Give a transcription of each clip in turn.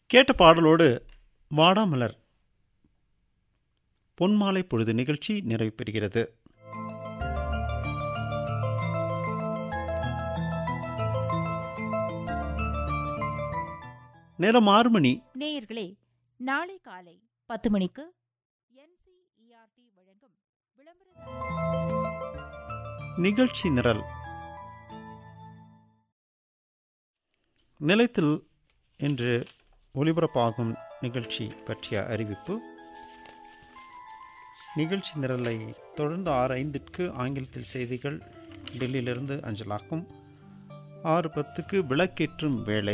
கேட்ட பாடலோடு வாடாமலர் பொன்மாலை பொழுது நிகழ்ச்சி நிறைவு பெறுகிறது நேரம் ஆறு மணி நேயர்களே நாளை காலை பத்து மணிக்கு என்சிஇஆர்டி வழங்கும் விளம்பர நிகழ்ச்சி நிரல் நிலையத்தில் இன்று ஒலிபரப்பாகும் நிகழ்ச்சி பற்றிய அறிவிப்பு நிகழ்ச்சி நிரலை தொடர்ந்து ஆறு ஐந்திற்கு ஆங்கிலத்தில் செய்திகள் டெல்லியிலிருந்து அஞ்சலாக்கும் ஆறு பத்துக்கு விளக்கேற்றும் வேலை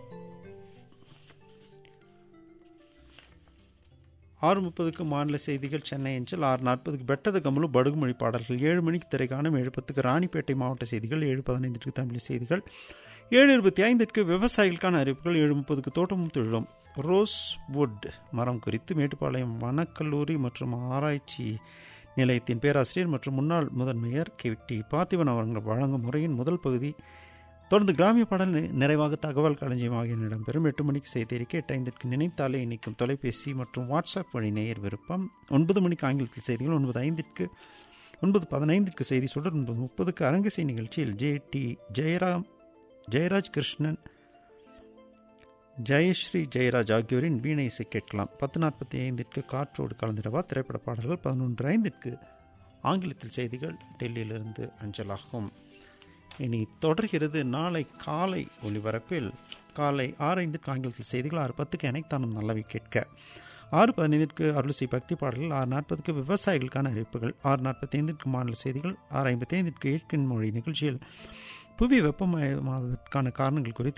ஆறு முப்பதுக்கு மாநில செய்திகள் சென்னை அஞ்சல் ஆறு நாற்பதுக்கு பெட்டது கமலு படுகுமொழி பாடல்கள் ஏழு மணிக்கு திரைக்காணும் ஏழு பத்துக்கு ராணிப்பேட்டை மாவட்ட செய்திகள் ஏழு பதினைந்துக்கு தமிழ் செய்திகள் ஏழு இருபத்தி ஐந்திற்கு விவசாயிகளுக்கான அறிவிப்புகள் ஏழு முப்பதுக்கு தோட்டமும் தொழிலும் ரோஸ் வுட் மரம் குறித்து மேட்டுப்பாளையம் வனக்கல்லூரி மற்றும் ஆராய்ச்சி நிலையத்தின் பேராசிரியர் மற்றும் முன்னாள் முதன்மையர் கே டி பார்த்திபன் அவர்கள் வழங்கும் முறையின் முதல் பகுதி தொடர்ந்து கிராமிய பாடல் நி- நிறைவாக தகவல் களஞ்சியம் ஆகிய இடம்பெறும் எட்டு மணிக்கு செய்தி அறிக்கை எட்டு ஐந்திற்கு நினைத்தாலே இணைக்கும் தொலைபேசி மற்றும் வாட்ஸ்அப் வழி நேயர் விருப்பம் ஒன்பது மணிக்கு ஆங்கிலத்தில் செய்திகள் ஒன்பது ஐந்திற்கு ஒன்பது பதினைந்திற்கு செய்தி சுடர் ஒன்பது முப்பதுக்கு அரங்கசை நிகழ்ச்சியில் ஜே டி ஜெயராம் ஜெயராஜ் கிருஷ்ணன் ஜெயஸ்ரீ ஜெயராஜ் ஆகியோரின் வீணை இசை கேட்கலாம் பத்து நாற்பத்தி ஐந்திற்கு காற்றோடு கலந்திரவா திரைப்பட பாடல்கள் பதினொன்று ஐந்திற்கு ஆங்கிலத்தில் செய்திகள் டெல்லியிலிருந்து அஞ்சலாகும் இனி தொடர்கிறது நாளை காலை ஒலிபரப்பில் காலை ஆறு ஐந்திற்கு ஆங்கிலத்தில் செய்திகள் ஆறு பத்துக்கு இணைத்தானும் நல்லவை கேட்க ஆறு பதினைந்திற்கு அருள்சி பக்தி பாடல்கள் ஆறு நாற்பதுக்கு விவசாயிகளுக்கான அறிவிப்புகள் ஆறு நாற்பத்தி ஐந்திற்கு மாநில செய்திகள் ஆறு ஐம்பத்தி ஐந்திற்கு இயற்கை மொழி நிகழ்ச்சியில் புவி வெப்பமயமாவதற்கான காரணங்கள் குறித்து